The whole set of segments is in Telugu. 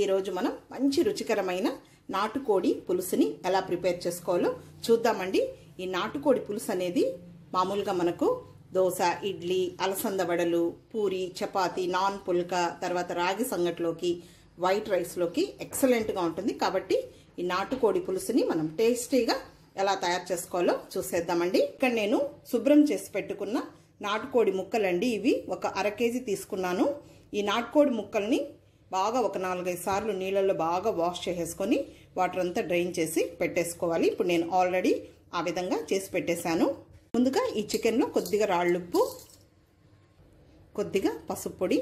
ఈరోజు మనం మంచి రుచికరమైన నాటుకోడి పులుసుని ఎలా ప్రిపేర్ చేసుకోవాలో చూద్దామండి ఈ నాటుకోడి పులుసు అనేది మామూలుగా మనకు దోశ ఇడ్లీ అలసంద వడలు పూరి చపాతి నాన్ పుల్క తర్వాత రాగి సంగట్లోకి వైట్ రైస్లోకి ఎక్సలెంట్గా ఉంటుంది కాబట్టి ఈ నాటుకోడి పులుసుని మనం టేస్టీగా ఎలా తయారు చేసుకోవాలో చూసేద్దామండి ఇక్కడ నేను శుభ్రం చేసి పెట్టుకున్న నాటుకోడి ముక్కలండి ఇవి ఒక అర కేజీ తీసుకున్నాను ఈ నాటుకోడి ముక్కల్ని బాగా ఒక నాలుగైదు సార్లు నీళ్ళల్లో బాగా వాష్ చేసేసుకొని వాటర్ అంతా డ్రైన్ చేసి పెట్టేసుకోవాలి ఇప్పుడు నేను ఆల్రెడీ ఆ విధంగా చేసి పెట్టేశాను ముందుగా ఈ చికెన్లో కొద్దిగా రాళ్ళుప్పు కొద్దిగా పసుపు పొడి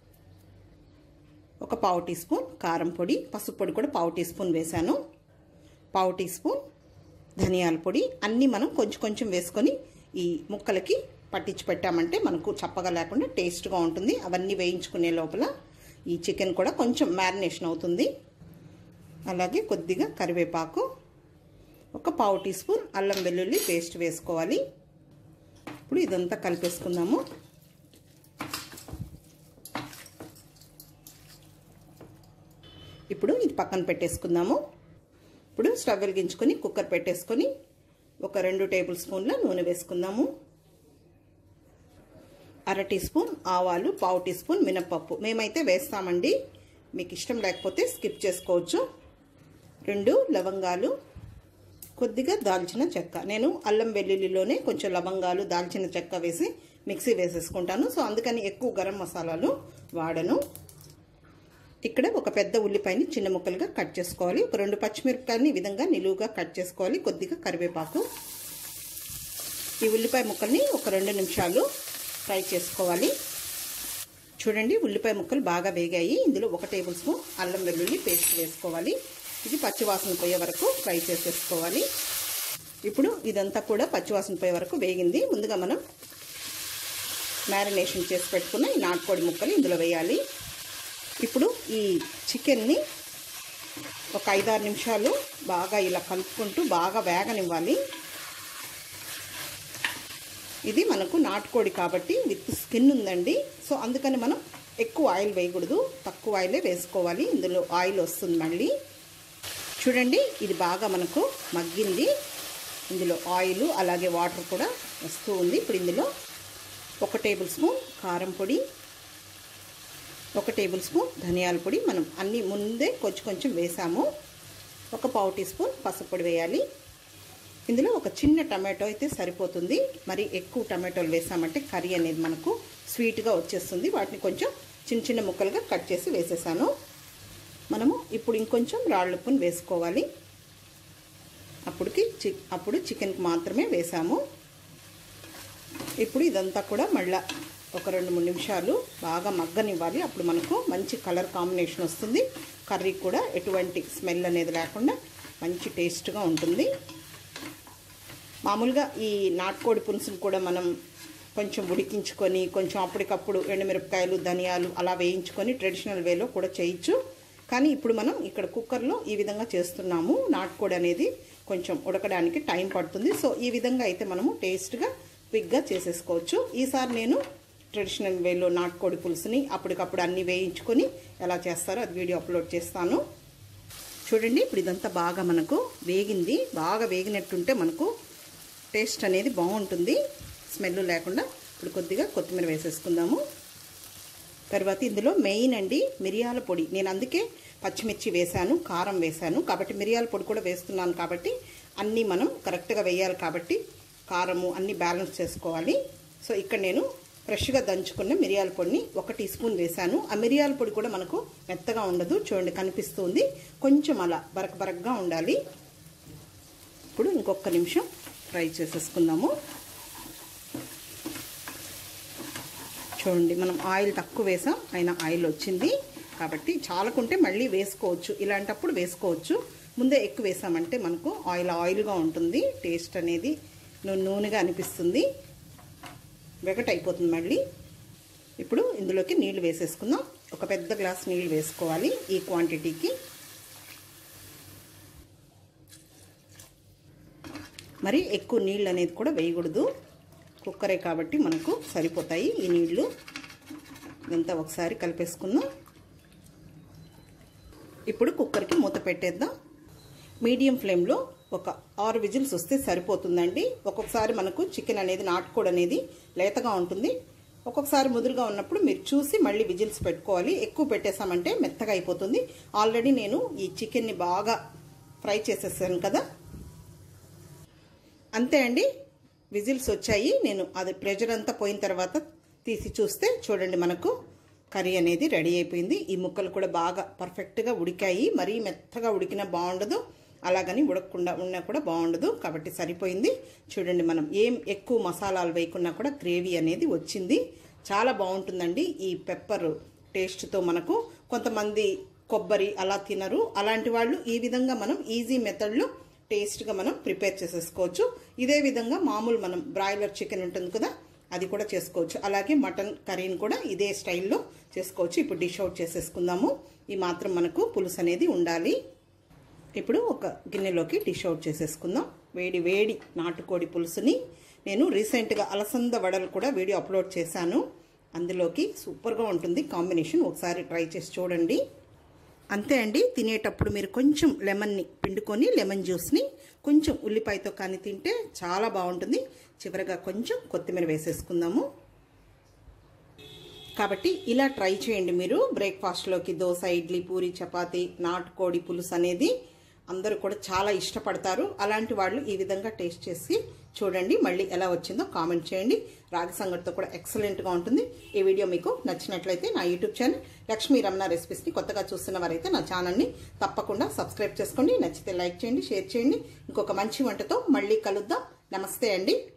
ఒక పావు టీ స్పూన్ కారం పొడి పసుపు పొడి కూడా పావు టీ స్పూన్ వేశాను పావు టీ స్పూన్ ధనియాల పొడి అన్నీ మనం కొంచెం కొంచెం వేసుకొని ఈ ముక్కలకి పట్టించి పెట్టామంటే మనకు చప్పగా లేకుండా టేస్ట్గా ఉంటుంది అవన్నీ వేయించుకునే లోపల ఈ చికెన్ కూడా కొంచెం మ్యారినేషన్ అవుతుంది అలాగే కొద్దిగా కరివేపాకు ఒక పావు టీ స్పూన్ అల్లం వెల్లుల్లి పేస్ట్ వేసుకోవాలి ఇప్పుడు ఇదంతా కలిపేసుకుందాము ఇప్పుడు ఇది పక్కన పెట్టేసుకుందాము ఇప్పుడు స్టవ్ వెలిగించుకొని కుక్కర్ పెట్టేసుకొని ఒక రెండు టేబుల్ స్పూన్ల నూనె వేసుకుందాము అర టీ స్పూన్ ఆవాలు పావు టీ స్పూన్ మినప్పప్పు మేమైతే వేస్తామండి మీకు ఇష్టం లేకపోతే స్కిప్ చేసుకోవచ్చు రెండు లవంగాలు కొద్దిగా దాల్చిన చెక్క నేను అల్లం వెల్లుల్లిలోనే కొంచెం లవంగాలు దాల్చిన చెక్క వేసి మిక్సీ వేసేసుకుంటాను సో అందుకని ఎక్కువ గరం మసాలాలు వాడను ఇక్కడ ఒక పెద్ద ఉల్లిపాయని చిన్న ముక్కలుగా కట్ చేసుకోవాలి ఒక రెండు పచ్చిమిరపకాయలని ఈ విధంగా నిలువుగా కట్ చేసుకోవాలి కొద్దిగా కరివేపాకు ఈ ఉల్లిపాయ ముక్కల్ని ఒక రెండు నిమిషాలు ఫ్రై చేసుకోవాలి చూడండి ఉల్లిపాయ ముక్కలు బాగా వేగాయి ఇందులో ఒక టేబుల్ స్పూన్ అల్లం వెల్లుల్లి పేస్ట్ వేసుకోవాలి ఇది పచ్చివాసన పోయే వరకు ఫ్రై చేసేసుకోవాలి ఇప్పుడు ఇదంతా కూడా పచ్చివాసన పోయే వరకు వేగింది ముందుగా మనం మ్యారినేషన్ చేసి పెట్టుకున్న ఈ నాటుకోడి ముక్కలు ఇందులో వేయాలి ఇప్పుడు ఈ చికెన్ని ఒక ఐదారు నిమిషాలు బాగా ఇలా కలుపుకుంటూ బాగా వేగనివ్వాలి ఇది మనకు నాటుకోడి కాబట్టి విత్ స్కిన్ ఉందండి సో అందుకని మనం ఎక్కువ ఆయిల్ వేయకూడదు తక్కువ ఆయిలే వేసుకోవాలి ఇందులో ఆయిల్ వస్తుంది మళ్ళీ చూడండి ఇది బాగా మనకు మగ్గింది ఇందులో ఆయిల్ అలాగే వాటర్ కూడా వస్తూ ఉంది ఇప్పుడు ఇందులో ఒక టేబుల్ స్పూన్ కారం పొడి ఒక టేబుల్ స్పూన్ ధనియాల పొడి మనం అన్నీ ముందే కొంచెం కొంచెం వేసాము ఒక పావు టీ స్పూన్ పసుపు పొడి వేయాలి ఇందులో ఒక చిన్న టమాటో అయితే సరిపోతుంది మరి ఎక్కువ టమాటోలు వేసామంటే కర్రీ అనేది మనకు స్వీట్గా వచ్చేస్తుంది వాటిని కొంచెం చిన్న చిన్న ముక్కలుగా కట్ చేసి వేసేసాను మనము ఇప్పుడు ఇంకొంచెం రాళ్ళుప్పుని వేసుకోవాలి అప్పటికి చి అప్పుడు చికెన్కి మాత్రమే వేసాము ఇప్పుడు ఇదంతా కూడా మళ్ళా ఒక రెండు మూడు నిమిషాలు బాగా మగ్గనివ్వాలి అప్పుడు మనకు మంచి కలర్ కాంబినేషన్ వస్తుంది కర్రీ కూడా ఎటువంటి స్మెల్ అనేది లేకుండా మంచి టేస్ట్గా ఉంటుంది మామూలుగా ఈ నాటుకోడి పులుసును కూడా మనం కొంచెం ఉడికించుకొని కొంచెం అప్పటికప్పుడు ఎండుమిరపకాయలు ధనియాలు అలా వేయించుకొని ట్రెడిషనల్ వేలో కూడా చేయొచ్చు కానీ ఇప్పుడు మనం ఇక్కడ కుక్కర్లో ఈ విధంగా చేస్తున్నాము నాటుకోడి అనేది కొంచెం ఉడకడానికి టైం పడుతుంది సో ఈ విధంగా అయితే మనము టేస్ట్గా క్విక్గా చేసేసుకోవచ్చు ఈసారి నేను ట్రెడిషనల్ వేలో నాటుకోడి పులుసుని అప్పటికప్పుడు అన్నీ వేయించుకొని ఎలా చేస్తారో అది వీడియో అప్లోడ్ చేస్తాను చూడండి ఇప్పుడు ఇదంతా బాగా మనకు వేగింది బాగా వేగినట్టుంటే మనకు టేస్ట్ అనేది బాగుంటుంది స్మెల్ లేకుండా ఇప్పుడు కొద్దిగా కొత్తిమీర వేసేసుకుందాము తర్వాత ఇందులో మెయిన్ అండి మిరియాల పొడి నేను అందుకే పచ్చిమిర్చి వేశాను కారం వేశాను కాబట్టి మిరియాల పొడి కూడా వేస్తున్నాను కాబట్టి అన్నీ మనం కరెక్ట్గా వేయాలి కాబట్టి కారము అన్నీ బ్యాలెన్స్ చేసుకోవాలి సో ఇక్కడ నేను ఫ్రెష్గా దంచుకున్న మిరియాల పొడిని ఒక టీ స్పూన్ వేశాను ఆ మిరియాల పొడి కూడా మనకు మెత్తగా ఉండదు చూడండి కనిపిస్తుంది కొంచెం అలా బరక బరకగా ఉండాలి ఇప్పుడు ఇంకొక నిమిషం ఫ్రై చేసేసుకుందాము చూడండి మనం ఆయిల్ తక్కువ వేసాం అయినా ఆయిల్ వచ్చింది కాబట్టి చాలకుంటే మళ్ళీ వేసుకోవచ్చు ఇలాంటప్పుడు వేసుకోవచ్చు ముందే ఎక్కువ వేసామంటే మనకు ఆయిల్ ఆయిల్గా ఉంటుంది టేస్ట్ అనేది నూనెగా అనిపిస్తుంది వెగట్ అయిపోతుంది మళ్ళీ ఇప్పుడు ఇందులోకి నీళ్లు వేసేసుకుందాం ఒక పెద్ద గ్లాస్ నీళ్ళు వేసుకోవాలి ఈ క్వాంటిటీకి మరి ఎక్కువ నీళ్ళు అనేది కూడా వేయకూడదు కుక్కరే కాబట్టి మనకు సరిపోతాయి ఈ నీళ్లు ఇదంతా ఒకసారి కలిపేసుకుందాం ఇప్పుడు కుక్కర్కి మూత పెట్టేద్దాం మీడియం ఫ్లేమ్లో ఒక ఆరు విజిల్స్ వస్తే సరిపోతుందండి ఒక్కొక్కసారి మనకు చికెన్ అనేది నాటుకోడి అనేది లేతగా ఉంటుంది ఒక్కొక్కసారి ముదురుగా ఉన్నప్పుడు మీరు చూసి మళ్ళీ విజిల్స్ పెట్టుకోవాలి ఎక్కువ పెట్టేసామంటే మెత్తగా అయిపోతుంది ఆల్రెడీ నేను ఈ చికెన్ని బాగా ఫ్రై చేసేసాను కదా అంతే అండి విజిల్స్ వచ్చాయి నేను అది ప్రెషర్ అంతా పోయిన తర్వాత తీసి చూస్తే చూడండి మనకు కర్రీ అనేది రెడీ అయిపోయింది ఈ ముక్కలు కూడా బాగా పర్ఫెక్ట్గా ఉడికాయి మరీ మెత్తగా ఉడికినా బాగుండదు అలాగని ఉడకకుండా ఉన్నా కూడా బాగుండదు కాబట్టి సరిపోయింది చూడండి మనం ఏం ఎక్కువ మసాలాలు వేయకున్నా కూడా గ్రేవీ అనేది వచ్చింది చాలా బాగుంటుందండి ఈ పెప్పర్ టేస్ట్తో మనకు కొంతమంది కొబ్బరి అలా తినరు అలాంటి వాళ్ళు ఈ విధంగా మనం ఈజీ మెథడ్లో టేస్ట్గా మనం ప్రిపేర్ చేసేసుకోవచ్చు ఇదే విధంగా మామూలు మనం బ్రాయిలర్ చికెన్ ఉంటుంది కదా అది కూడా చేసుకోవచ్చు అలాగే మటన్ కర్రీని కూడా ఇదే స్టైల్లో చేసుకోవచ్చు ఇప్పుడు డిష్ అవుట్ చేసేసుకుందాము ఈ మాత్రం మనకు పులుసు అనేది ఉండాలి ఇప్పుడు ఒక గిన్నెలోకి డిష్ అవుట్ చేసేసుకుందాం వేడి వేడి నాటుకోడి పులుసుని నేను రీసెంట్గా అలసంద వడలు కూడా వీడియో అప్లోడ్ చేశాను అందులోకి సూపర్గా ఉంటుంది కాంబినేషన్ ఒకసారి ట్రై చేసి చూడండి అంతే అండి తినేటప్పుడు మీరు కొంచెం లెమన్ని పిండుకొని లెమన్ జ్యూస్ని కొంచెం ఉల్లిపాయతో కానీ తింటే చాలా బాగుంటుంది చివరిగా కొంచెం కొత్తిమీర వేసేసుకుందాము కాబట్టి ఇలా ట్రై చేయండి మీరు బ్రేక్ఫాస్ట్లోకి దోశ ఇడ్లీ పూరి చపాతీ నాటుకోడి పులుసు అనేది అందరూ కూడా చాలా ఇష్టపడతారు అలాంటి వాళ్ళు ఈ విధంగా టేస్ట్ చేసి చూడండి మళ్ళీ ఎలా వచ్చిందో కామెంట్ చేయండి రాగి సంగటితో కూడా ఎక్సలెంట్గా ఉంటుంది ఈ వీడియో మీకు నచ్చినట్లయితే నా యూట్యూబ్ ఛానల్ లక్ష్మీ రమణ రెసిపీస్ని కొత్తగా చూస్తున్న వారైతే నా ఛానల్ని తప్పకుండా సబ్స్క్రైబ్ చేసుకోండి నచ్చితే లైక్ చేయండి షేర్ చేయండి ఇంకొక మంచి వంటతో మళ్ళీ కలుద్దాం నమస్తే అండి